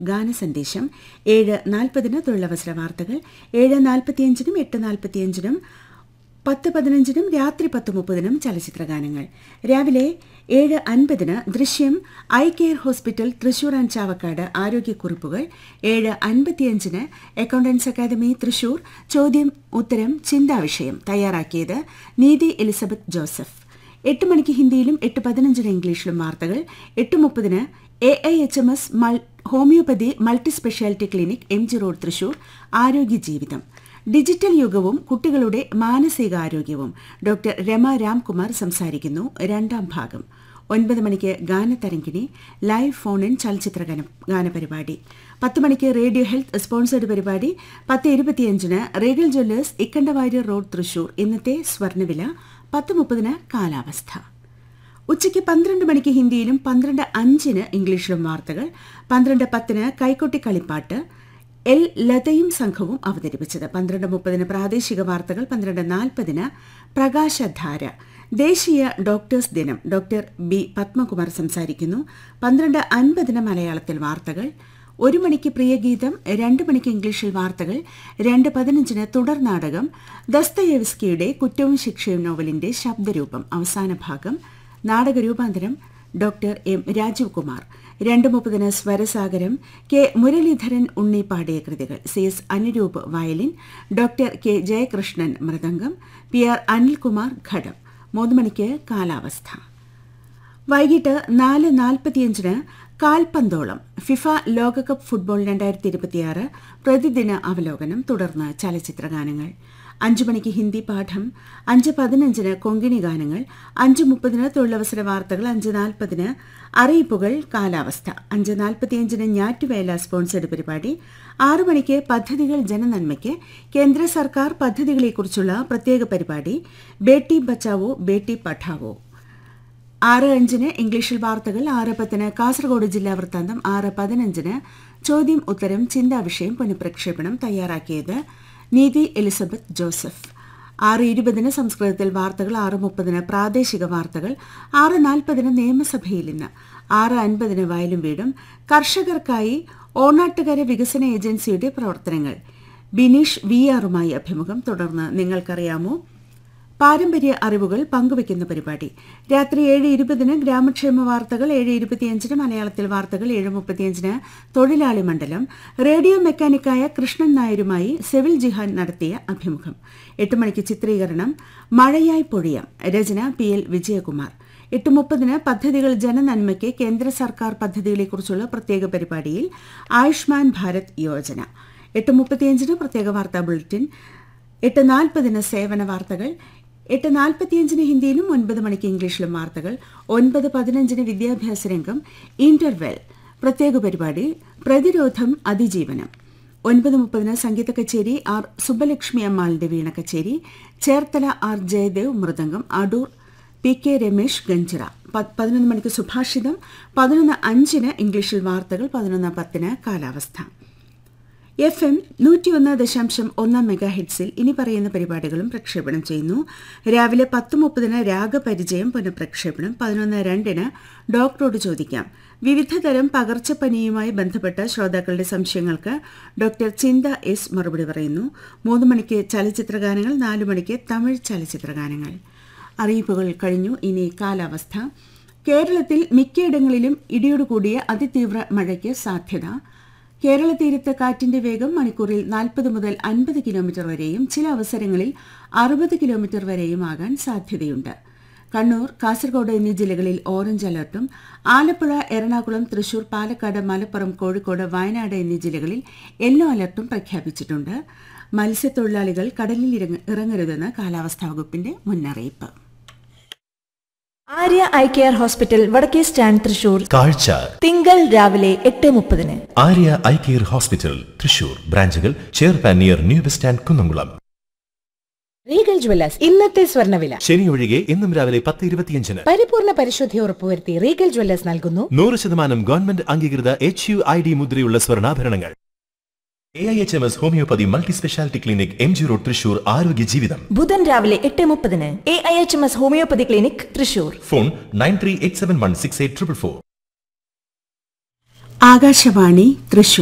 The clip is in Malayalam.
ഗാനസന്ദേശം ഏഴ് നാൽപ്പതിന് തൊഴിലവസര വാർത്തകൾ ഏഴ് നാൽപ്പത്തിയഞ്ചിനും എട്ട് നാൽപ്പത്തിയഞ്ചിനും പത്ത് പതിനഞ്ചിനും രാത്രി പത്ത് മുപ്പതിനും ചലച്ചിത്ര ഗാനങ്ങൾ രാവിലെ ഏഴ് അൻപതിന് Drishyam eye care hospital Thrissur and Chavakkad ആരോഗ്യക്കുറിപ്പുകൾ ഏഴ് അൻപത്തിയഞ്ചിന് അക്കൌണ്ടൻസ് അക്കാദമി തൃശൂർ ചോദ്യം ഉത്തരം ചിന്താവിഷയം തയ്യാറാക്കിയത് നീതി എലിസബത്ത് ജോസഫ് എട്ട് മണിക്ക് ഹിന്ദിയിലും എട്ട് പതിനഞ്ചിന് ഇംഗ്ലീഷിലും വാർത്തകൾ എട്ട് മുപ്പതിന് A I H M S homoeopathy multi speciality clinic M G road Thrissur ആരോഗ്യ ജീവിതം ഡിജിറ്റൽ യുഗവും കുട്ടികളുടെ മാനസികാരോഗ്യവും ഡോക്ടർ രമ രാംകുമാർ സംസാരിക്കുന്നു രണ്ടാം ഭാഗം ഒൻപത് മണിക്ക് ഗാനതരംഗിണി ലൈവ് ഫോൺ ഇൻ ചലച്ചിത്ര ഗാന ഗാനപരിപാടി പത്ത് മണിക്ക് റേഡിയോ ഹെൽത്ത് സ്പോൺസേഡ് പരിപാടി പത്ത് ഇരുപത്തിയഞ്ചിന് Regal jewellers Ikkanda Warrier road Thrissur ഇന്നത്തെ സ്വർണ്ണവില പത്ത് മുപ്പതിന് കാലാവസ്ഥ ഉച്ചയ്ക്ക് പന്ത്രണ്ട് മണിക്ക് ഹിന്ദിയിലും പന്ത്രണ്ട് അഞ്ചിന് ഇംഗ്ലീഷിലും വാർത്തകൾ പന്ത്രണ്ട് പത്തിന് കൈക്കൊട്ടി കളിപ്പാട്ട് എൽ ലതയും സംഘവും അവതരിപ്പിച്ചത് പന്ത്രണ്ട് മുപ്പതിന് പ്രാദേശിക വാർത്തകൾ പന്ത്രണ്ട് നാൽപ്പതിന് പ്രകാശധാര ദേശീയ ഡോക്ടേഴ്സ് ദിനം ഡോക്ടർ ബി പത്മകുമാർ സംസാരിക്കുന്നു പന്ത്രണ്ട് അൻപതിന് മലയാളത്തിൽ വാർത്തകൾ ഒരു മണിക്ക് പ്രിയഗീതം രണ്ട് മണിക്ക് ഇംഗ്ലീഷിൽ വാർത്തകൾ രണ്ട് പതിനഞ്ചിന് തുടർ നാടകം ദസ്തയേവ്സ്കിയുടെ കുറ്റവും ശിക്ഷയും നോവലിന്റെ ശബ്ദരൂപം അവസാന ഭാഗം നാടകരൂപാന്തരം ഡോക്ടർ എം രാജീവ് കുമാർ രണ്ട് മുപ്പതിന് സ്വരസാഗരം കെ മുരളീധരൻ ഉണ്ണി പാടിയ കൃതികൾ C S Anuroop violin doctor K Jayakrishnan mridangam P R Anilkumar ghatam മൂന്ന് മണിക്ക് കാലാവസ്ഥ വൈകിട്ട് നാല് നാൽപ്പത്തിയഞ്ചിന് കാൽപന്തോളം ഫിഫ ലോകകപ്പ് ഫുട്ബോൾ രണ്ടായിരത്തി ഇരുപത്തിയാറ് പ്രതിദിന അവലോകനം തുടർന്ന് ചലച്ചിത്ര ഗാനങ്ങൾ അഞ്ചു മണിക്ക് ഹിന്ദി പാഠം അഞ്ച് പതിനഞ്ചിന് കൊങ്കിണി ഗാനങ്ങൾ അഞ്ച് മുപ്പതിന് തൊഴിലവസര വാർത്തകൾ അഞ്ച് നാൽപ്പതിന് അറിയിപ്പുകൾ കാലാവസ്ഥ അഞ്ച് നാൽപ്പത്തിയഞ്ചിന് ഞാറ്റുവേല സ്പോൺസേഡ് പരിപാടി ആറു മണിക്ക് പദ്ധതികൾ ജനനന്മയ്ക്ക് കേന്ദ്ര സർക്കാർ പദ്ധതികളെക്കുറിച്ചുള്ള പ്രത്യേക പരിപാടി ബേട്ടി ബച്ചാവോ ബേട്ടി പഠാവോ ആറ് അഞ്ചിന് ഇംഗ്ലീഷിൽ വാർത്തകൾ ആറ് പത്തിന് കാസർഗോഡ് ജില്ലാ വൃത്താന്തം ആറ് പതിനഞ്ചിന് ചോദ്യം ഉത്തരം ചിന്താവിഷയം പുനഃപ്രക്ഷേപണം തയ്യാറാക്കിയത് നീതി എലിസബത്ത് ജോസഫ് ആറ് ഇരുപതിന് സംസ്കൃതത്തിൽ വാർത്തകൾ ആറ് മുപ്പതിന് പ്രാദേശിക വാർത്തകൾ ആറ് നാൽപ്പതിന് നിയമസഭയിൽ ഇന്ന് ആറ് അൻപതിന് വയലും വീടും കർഷകർക്കായി ഓണാട്ടുകര വികസന ഏജൻസിയുടെ പ്രവർത്തനങ്ങൾ ബിനീഷ് വി ആറുമായി അഭിമുഖം തുടർന്ന് നിങ്ങൾക്കറിയാമോ പാരമ്പര്യ അറിവുകൾ പങ്കുവയ്ക്കുന്ന പരിപാടി രാത്രി ഏഴ് ഇരുപതിന് ഗ്രാമക്ഷേമ വാർത്തകൾ ഏഴ് ഇരുപത്തിയഞ്ചിന് മലയാളത്തിൽ വാർത്തകൾ ഏഴ് മുപ്പത്തിയഞ്ചിന് തൊഴിലാളി മണ്ഡലം റേഡിയോ മെക്കാനിക്കായ കൃഷ്ണൻ നായരുമായി സെവിൽ ജിഹാൻ നടത്തിയ അഭിമുഖം എട്ട് മണിക്ക് ചിത്രീകരണം മഴയായി പൊഴിയാം രചന പി എൽ വിജയകുമാർ എട്ട് മുപ്പതിന് പദ്ധതികൾ ജനനന്മയ്ക്ക് കേന്ദ്ര സർക്കാർ പദ്ധതികളെക്കുറിച്ചുള്ള പ്രത്യേക പരിപാടിയിൽ ആയുഷ്മാൻ ഭാരത് യോജന എട്ട് മുപ്പത്തിയഞ്ചിന് പ്രത്യേക വാർത്താ ബുള്ളറ്റിൻ എട്ട് നാൽപ്പതിന് സേവന വാർത്തകൾ എട്ട് നാൽപ്പത്തിയഞ്ചിന് ഹിന്ദിയിലും ഒൻപത് മണിക്ക് ഇംഗ്ലീഷിലും വാർത്തകൾ ഒൻപത് പതിനഞ്ചിന് വിദ്യാഭ്യാസ രംഗം ഇന്റർവെൽ പ്രത്യേക പരിപാടി പ്രതിരോധം അതിജീവനം ഒൻപത് മുപ്പതിന് സംഗീത കച്ചേരി ആർ സുബ്ബലക്ഷ്മി അമ്മാളിന്റെ വീണ കച്ചേരി Cherthala R Jayadev mridangam Adoor P K Ramesh ganjira പതിനൊന്ന് മണിക്ക് സുഭാഷിതം പതിനൊന്ന് അഞ്ചിന് ഇംഗ്ലീഷിൽ വാർത്തകൾ പതിനൊന്ന് പത്തിന് കാലാവസ്ഥ എഫ് എം നൂറ്റിയൊന്ന് ദശാംശം ഒന്നാം മെഗാ ഹെഡ്സിൽ ഇനി പറയുന്ന പരിപാടികളും പ്രക്ഷേപണം ചെയ്യുന്നു രാവിലെ പത്ത് മുപ്പതിന് രാഗപരിചയം പുനഃപ്രക്ഷേപണം പതിനൊന്ന് രണ്ടിന് ഡോക്ടറോട് ചോദിക്കാം വിവിധ തരം പകർച്ചപ്പനിയുമായി ബന്ധപ്പെട്ട ശ്രോതാക്കളുടെ സംശയങ്ങൾക്ക് ഡോക്ടർ ചിന്ത എസ് മറുപടി പറയുന്നു മൂന്ന് മണിക്ക് ചലച്ചിത്ര ഗാനങ്ങൾ നാലു മണിക്ക് തമിഴ് ചലച്ചിത്ര ഗാനങ്ങൾ അറിയിപ്പുകൾ കഴിഞ്ഞു ഇനി കാലാവസ്ഥ കേരളത്തിൽ മിക്കയിടങ്ങളിലും ഇടിയോടുകൂടിയ അതിതീവ്ര മഴയ്ക്ക് സാധ്യത കേരള തീരത്ത് കാറ്റിന്റെ വേഗം മണിക്കൂറിൽ നാൽപ്പത് മുതൽ അൻപത് കിലോമീറ്റർ വരെയും ചില അവസരങ്ങളിൽ അറുപത് കിലോമീറ്റർ വരെയും ആകാൻ സാധ്യതയുണ്ട് കണ്ണൂർ കാസർഗോഡ് എന്നീ ജില്ലകളിൽ ഓറഞ്ച് അലർട്ടും ആലപ്പുഴ എറണാകുളം തൃശൂർ പാലക്കാട് മലപ്പുറം കോഴിക്കോട് വയനാട് എന്നീ ജില്ലകളിൽ യെല്ലോ അലർട്ടും പ്രഖ്യാപിച്ചിട്ടുണ്ട് മത്സ്യത്തൊഴിലാളികൾ കടലിൽ ഇറങ്ങരുതെന്ന് കാലാവസ്ഥാ വകുപ്പിന്റെ മുന്നറിയിപ്പ് ആര്യ ഐ കെയർ ഹോസ്പിറ്റൽ വടക്കേ സ്റ്റാൻഡ് തൃശൂർ കാഴ്ച തിങ്കൾ രാവിലെ എട്ട് മുപ്പതിന് Arya eye care hospital Thrissur ബ്രാഞ്ചുകൾ ചെയർപാൻ near new bus stand Kunnamkulam Regal jewellers ഇന്നത്തെ സ്വർണ്ണവില ശനി ഒഴികെ എന്നും രാവിലെ പത്ത് ഇരുപത്തിയഞ്ചിന് പരിപൂർണ പരിശുദ്ധി ഉറപ്പുവരുത്തി റീഗൽ ജ്വല്ലേഴ്സ് നൽകുന്നു നൂറ് ശതമാനം ഗവൺമെന്റ് അംഗീകൃത എച്ച് യു ഐ ഡി മുദ്രയുള്ള സ്വർണ്ണാഭരണങ്ങൾ A I H M S homoeopathy multi speciality clinic M G road Thrissur ആരോഗ്യ ജീവിതം ബുധൻ രാവിലെ എട്ട് മുപ്പതിന് A I H M S homoeopathy clinic Thrissur phone nine three eight seven one six eight triple four Akashvani Thrissur